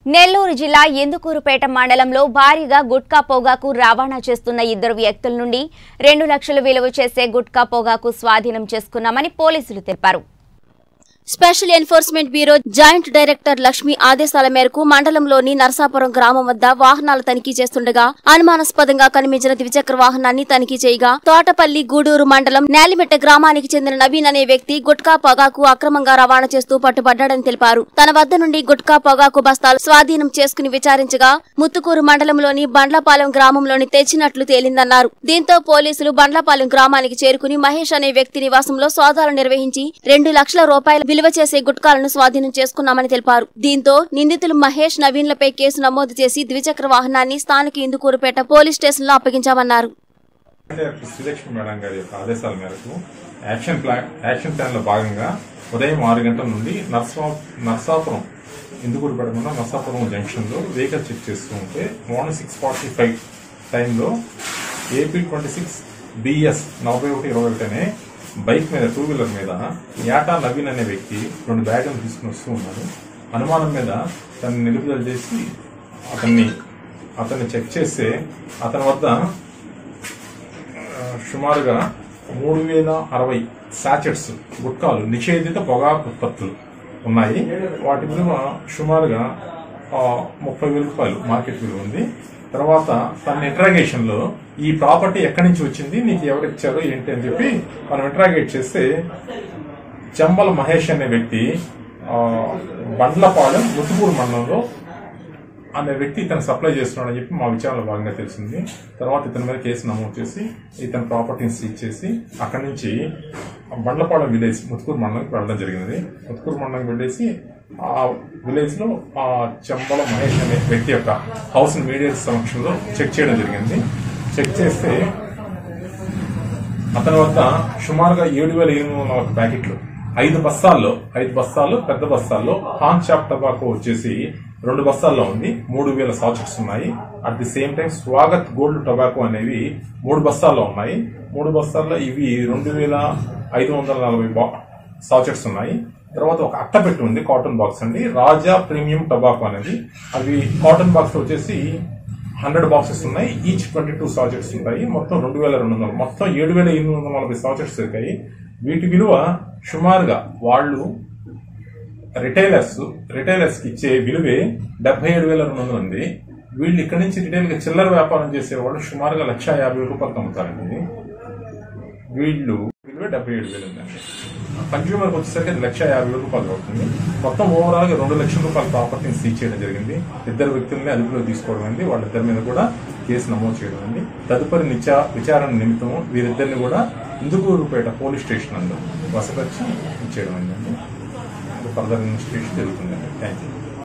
నెల్లూరు జిల్లా ఇందుకూరుపేట మండలంలో భారీగా గుట్కా పొగాకు రవాణా చేస్తున్న ఇద్దరు వ్యక్తుల నుండి రెండు లక్షలు విలువ చేసే గుట్కా పొగాకు స్వాధీనం చేసుకున్నామని పోలీసులు తెలిపారు special enforcement bureau joint director Lakshmi ఆదేశాల మేరకు మండలంలోని నరసాపురం గ్రామం వద్ద వాహనాలు తనిఖీ చేస్తుండగా అనుమానాస్పదంగా కనిపించిన ద్విచక్ర వాహనాన్ని తనిఖీ చేయగా తోటపల్లి గూడూరు మండలం నేలిమెట్ట గ్రామానికి చెందిన నవీన్ అనే వ్యక్తి గుట్కా పొగాకు అక్రమంగా రవాణా చేస్తూ పట్టుబడ్డాడని తెలిపారు తన వద్ద నుండి గుట్కా పొగాకు బస్తాలు స్వాధీనం చేసుకుని విచారించగా ముత్తుకూరు మండలంలోని బండ్లపాలెం గ్రామంలోని తెచ్చినట్లు తేలిందన్నారు దీంతో పోలీసులు బండ్లపాలెం గ్రామానికి చేరుకుని మహేష్ అనే వ్యక్తి నివాసంలో సోదాలు నిర్వహించి రెండు లక్షల రూపాయల విలువ చేసే గుట్కాలను స్వాధీనం చేసుకున్నామని తెలిపారు దీంతో నిందితులు మహేష్ నవీన్లపై కేసు నమోదు చేసి ద్విచక్ర వాహనాన్ని స్థానిక ఇందుకూరుపేట పోలీస్ స్టేషన్లో అప్పగించామన్నారు డైరెక్టర్ శ్రీలక్ష్మి మేడం గారి యొక్క ఆదేశాల మేరకు యాక్షన్ ప్లాన్ యాక్షన్ ప్లాన్ లో భాగంగా ఉదయం ఆరు గంటల నుండి నర్సా నర్సాపురం ఇందుకూరుపేట ఉన్న నర్సాపురం జంక్షన్ లో వెహికల్ చెక్ చేస్తూ ఉంటే మార్నింగ్ సిక్స్ ఫార్టీ ఫైవ్ టైంలో ఏపీ ట్వంటీ సిక్స్ బిఎస్ నలభై ఒకటి ఇరవై ఒకటి అనే బైక్ మీద టూ వీలర్ మీద యాటా నవీన్ అనే వ్యక్తి రెండు బ్యాగులు తీసుకుని వస్తూ ఉన్నాడు అనుమానం మీద తనని నిలుపుదల చేసి అతన్ని అతన్ని చెక్ చేస్తే అతని వద్ద సుమారుగా మూడు వేల అరవై సాచెట్స్ గుట్కాలు నిషేధిత పొగాకు ఉత్పత్తులు ఉన్నాయి వాటి విలువ సుమారుగా ఆ, ముప్పై వేల రూపాయలు మార్కెట్ విలువ ఉంది తర్వాత తన ఇంట్రాగేషన్ లో ఈ ప్రాపర్టీ ఎక్కడి నుంచి వచ్చింది నీకు ఎవరు ఇచ్చారు ఏంటి అని చెప్పి మనం ఇంట్రాగేట్ చేస్తే చంబల మహేష్ అనే వ్యక్తి ఆ, బండ్లపాలెం ముతుకూరు మండలంలో అనే వ్యక్తి ఇతను సప్లై చేస్తున్నాడని చెప్పి మా విచారణలో భాగంగా తెలిసింది తర్వాత ఇతని మీద కేసు నమోదు చేసి ఇతని ప్రాపర్టీని సీజ్ చేసి అక్కడి నుంచి బండ్లపాలెం విలేజ్ ముత్తుకూరు మండలంకి వెళ్ళడం జరిగింది ముత్తుకూరు మండలం వెళ్ళేసి ఆ విలేజ్ లో ఆ చెంబల మహేష్ అనే వ్యక్తి యొక్క హౌస్ మీడియా సమక్షంలో చెక్ చేయడం జరిగింది చెక్ చేస్తే అతని వద్ద సుమారుగా ఏడు వేల ఎనిమిది వందల ఒక ప్యాకెట్లు ఐదు బస్తాల్లో ఐదు బస్తాల్లో పెద్ద బస్తాల్లో హాన్ షాప్ టబాకో వచ్చేసి రెండు బస్తాల్లో ఉంది మూడు వేల సాచెట్స్ ఉన్నాయి at the same time Swagat gold tobacco అనేవి మూడు బస్తాల్లో ఉన్నాయి మూడు బస్తాల్లో ఇవి రెండు వేల ఐదు వందల నలభై సాచెట్స్ ఉన్నాయి తర్వాత ఒక అట్ట పెట్టి ఉంది కాటన్ బాక్స్ అండి రాజా ప్రీమియం టొబాకో అనేది అవి కాటన్ బాక్స్ వచ్చేసి హండ్రెడ్ బాక్సెస్ ఉన్నాయి ఈచ్ ట్వంటీ టూ సాచెట్స్ ఉంటాయి మొత్తం రెండు వేల రెండు వందలు మొత్తం ఏడు వేల ఎనిమిది వందల నలభై సాచెట్స్ దొరికాయి వీటి విలువ సుమారుగా వాళ్ళు రిటైలర్స్ రిటైలర్స్ కి ఇచ్చే విలువే డెబ్బై ఏడు వేల రెండు వందలు ఉంది వీళ్ళు ఇక్కడి నుంచి రిటైల్ గా చిల్లర వ్యాపారం చేసేవాళ్ళు సుమారుగా లక్ష యాభై వేల రూపాయలకు అమ్ముతారండి ఇది. వీళ్ళు విలువ డెబ్బై ఏడు వేలు ఉందండి కన్జ్యూమర్కి వచ్చేసరికి అది లక్ష యాభై వేల రూపాయలు అవుతుంది మొత్తం ఓవరాల్ గా రెండు లక్షల రూపాయల ప్రాపర్టీని సీజ్ చేయడం జరిగింది ఇద్దరు వ్యక్తుల్ని అదుపులో తీసుకోవడం అయింది వాళ్ళిద్దరి మీద కూడా కేసు నమోదు చేయడం అయింది తదుపరి నిత్య విచారణ నిమిత్తం వీరిద్దరిని కూడా ఇందుకూరుపేట పోలీస్ స్టేషన్ నందు వసపరిచి ఇచ్చేయడం అయిందండి ఫర్దర్ ఇన్వెస్టిగేషన్ జరుగుతుందండి థ్యాంక్ యూ